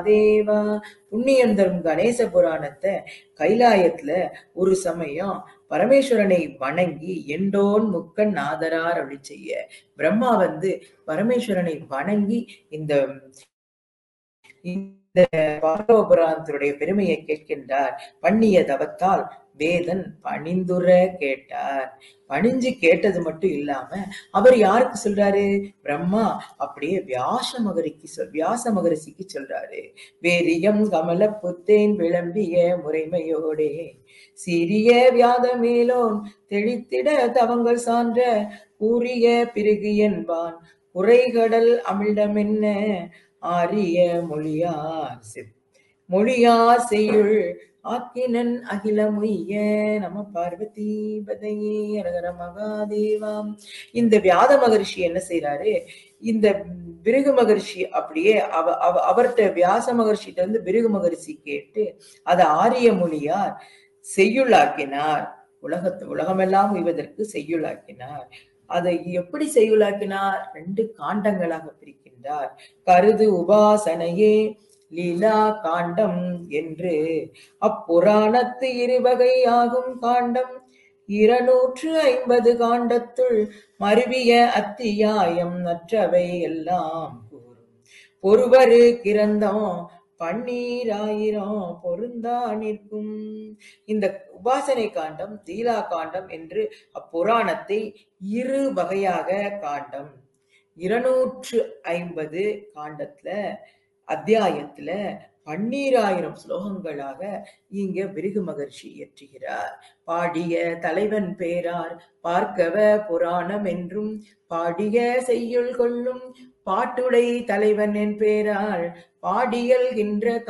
தேவா புண்ணியம் தரும் கணேச புராணத்தை கைலாயத்துல ஒரு சமயம் பரமேஸ்வரனை வணங்கி எண்டோன் முக்கன் நாதரார் அப்படி செய்ய பிரம்மா வந்து பரமேஸ்வரனை வணங்கி இந்த இந்த பார்கவ புராணத்தினுடைய பெருமையை கேட்கின்றார் பண்ணிய தவத்தால் வேதன் பணிந்துர கேட்டார் பணிஞ்சு கேட்டது மட்டும் இல்லாம அவர் யாருக்கு சொல்றாரு பிரம்மா அப்படியே வியாச மகரிக்கு சொல் வியாச மகரிஷிக்கு சொல்றாரு வேரியம் கமல புத்தேன் விளம்பிய முறைமையோடே சிறிய வியாத மேலோன் தெளித்திட தவங்கள் சான்ற கூறிய பிறகு என்பான் குறைகடல் அமிழ்தமென்ன ஆரிய மொழியார் செப் மொழியார் செய்யுள் ஆக்கினன் அகிலமுய்ய நம பார்வதி பதையே அரகர மகாதேவாம் இந்த வியாத மகரிஷி என்ன செய்யறாரு இந்த பிருகு மகரிஷி அப்படியே அவ அவ அவர்கிட்ட வியாச மகரிஷிட்ட இருந்து பிருகு மகரிஷி கேட்டு அதை ஆரிய மொழியார் செய்யுளாக்கினார் உலகத்து உலகமெல்லாம் உய்வதற்கு செய்யுளாக்கினார் அதை எப்படி செய்யுளாக்கினார் ரெண்டு காண்டங்களாக பிரிக்கின்றார் கருது உபாசனையே லீலா காண்டம் என்று அப்புராணத்து இருவகை ஆகும் காண்டம் இருநூற்று ஐம்பது காண்டத்துள் மருவிய அத்தியாயம் நற்றவை எல்லாம் கூறும் பொறுவரு கிரந்தம் பன்னீராயிரம் பொருந்தா நிற்கும் இந்த உபாசனை காண்டம் தீலா காண்டம் என்று அப்புராணத்தை இரு வகையாக காண்டம் இருநூற்று ஐம்பது காண்டத்துல அத்தியாயத்துல பன்னீராயிரம் ஸ்லோகங்களாக இங்க விருகு மகர்ஷி இயற்றுகிறார் பாடிய தலைவன் பேரார் பார்க்கவ புராணம் என்றும் பாடிய செய்யுள் கொள்ளும் பாட்டுடை தலைவன் என் பேரால் பாடியல்கின்ற